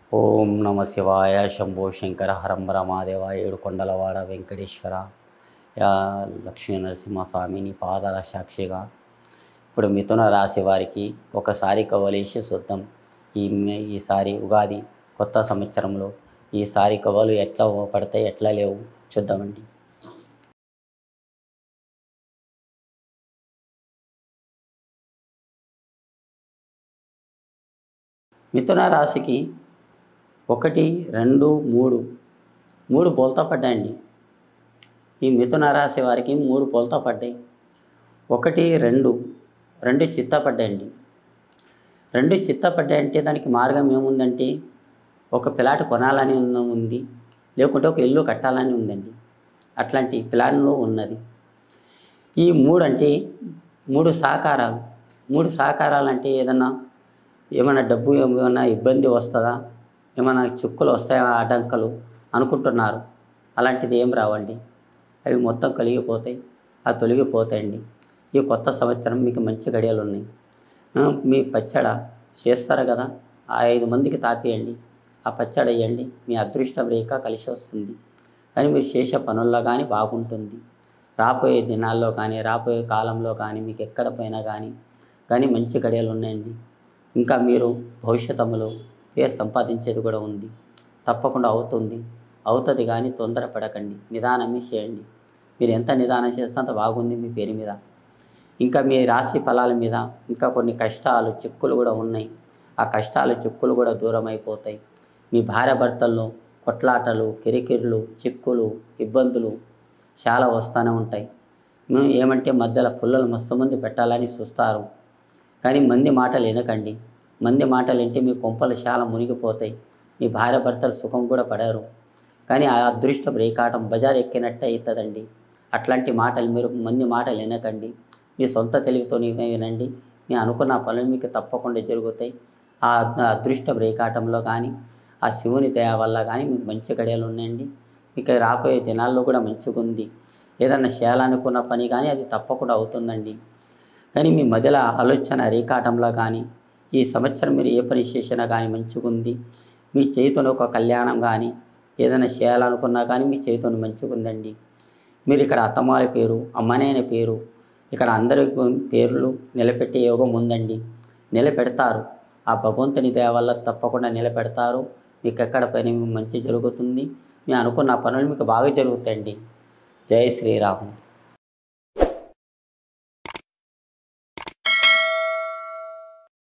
ఓం నమ శివాయ శంభో శంకర హరంబర మహాదేవ ఏడుకొండలవాడ వెంకటేశ్వర యా లక్ష్మీ నరసింహస్వామి నీ పాదాల సాక్షిగా ఇప్పుడు మిథున రాశి వారికి ఒకసారి కవలేసి చూద్దాం ఈ ఈసారి ఉగాది కొత్త సంవత్సరంలో ఈసారి కవలు ఎట్లా పడతాయి ఎట్లా లేవు చూద్దామండి మిథున రాశికి ఒకటి రెండు మూడు మూడు బోల్తా పడ్డాయండి ఈ మిథున రాశి వారికి మూడు బోల్తా పడ్డాయి ఒకటి రెండు రెండు చిత్త పడ్డాయండి రెండు చిత్త పడ్డాయంటే దానికి మార్గం ఏముందంటే ఒక పిలాట్ కొనాలని ఉన్న ఉంది లేకుంటే ఒక ఇల్లు కట్టాలని ఉందండి అట్లాంటి ప్లాన్లో ఉన్నది ఈ మూడు అంటే మూడు సహకారాలు మూడు సహకారాలు అంటే ఏదన్నా ఏమైనా డబ్బు ఏమైనా ఇబ్బంది వస్తుందా ఏమైనా చిక్కులు వస్తాయా ఆటంకాలు అనుకుంటున్నారు అలాంటిది ఏం రావండి అవి మొత్తం కలిగిపోతాయి అవి తొలగిపోతాయండి ఈ కొత్త సంవత్సరం మీకు మంచి గడియలు ఉన్నాయి ఆ, మీ పచ్చడ చేస్తారు కదా ఆ ఐదు మందికి తాపేయండి ఆ పచ్చడి వేయండి మీ అదృష్టం రేఖ కలిసి వస్తుంది కానీ మీరు చేసే పనుల్లో కానీ బాగుంటుంది రాబోయే దినాల్లో కానీ రాబోయే కాలంలో కానీ మీకు ఎక్కడ పోయినా కానీ కానీ మంచి గడియలు ఉన్నాయండి ఇంకా మీరు భవిష్యత్తులో పేరు సంపాదించేది కూడా ఉంది తప్పకుండా అవుతుంది అవుతుంది కానీ తొందరపడకండి నిదానమే చేయండి మీరు ఎంత నిదానం చేస్తే అంత బాగుంది మీ పేరు మీద ఇంకా మీ రాశి ఫలాల మీద ఇంకా కొన్ని కష్టాలు చిక్కులు కూడా ఉన్నాయి ఆ కష్టాలు చిక్కులు కూడా దూరం అయిపోతాయి మీ భార్య భర్తల్లో కొట్లాటలు కిరికిరులు చిక్కులు ఇబ్బందులు చాలా వస్తూనే ఉంటాయి మేము ఏమంటే మధ్యలో పుల్లలు మస్తు మంది పెట్టాలని చూస్తారు కానీ మంది మాటలు వినకండి మంది మాటలు వింటే మీ కొంపలు చాలా మునిగిపోతాయి మీ భార్య భర్తలు సుఖం కూడా పడరు కానీ ఆ అదృష్టం రేకాటం బజార్ ఎక్కినట్టే అవుతుందండి అట్లాంటి మాటలు మీరు మంది మాటలు వినకండి మీ సొంత తెలివితో వినండి మీ అనుకున్న పనులు మీకు తప్పకుండా జరుగుతాయి ఆ అదృష్టం రేకాటంలో కానీ ఆ శివుని దయ వల్ల కానీ మీకు మంచి గడియలు ఉన్నాయండి మీకు రాబోయే దినాల్లో కూడా మంచిగా ఉంది ఏదన్నా చేయాలనుకున్న పని కానీ అది తప్పకుండా అవుతుందండి కానీ మీ మధ్యలో ఆలోచన రేకాటంలో కానీ ఈ సంవత్సరం మీరు ఏ పని చేసినా కానీ మంచిగా ఉంది మీ చేతిలో ఒక కళ్యాణం కానీ ఏదైనా చేయాలనుకున్నా కానీ మీ చేతిలో మంచిగా ఉందండి మీరు ఇక్కడ అత్తమాల పేరు అమ్మనైన పేరు ఇక్కడ అందరి పేర్లు నిలబెట్టే యోగం ఉందండి నిలబెడతారు ఆ భగవంతుని దయ వల్ల తప్పకుండా నిలబెడతారు మీకు ఎక్కడ పని మంచి జరుగుతుంది మీ అనుకున్న పనులు మీకు బాగా జరుగుతాయండి జై శ్రీరామ్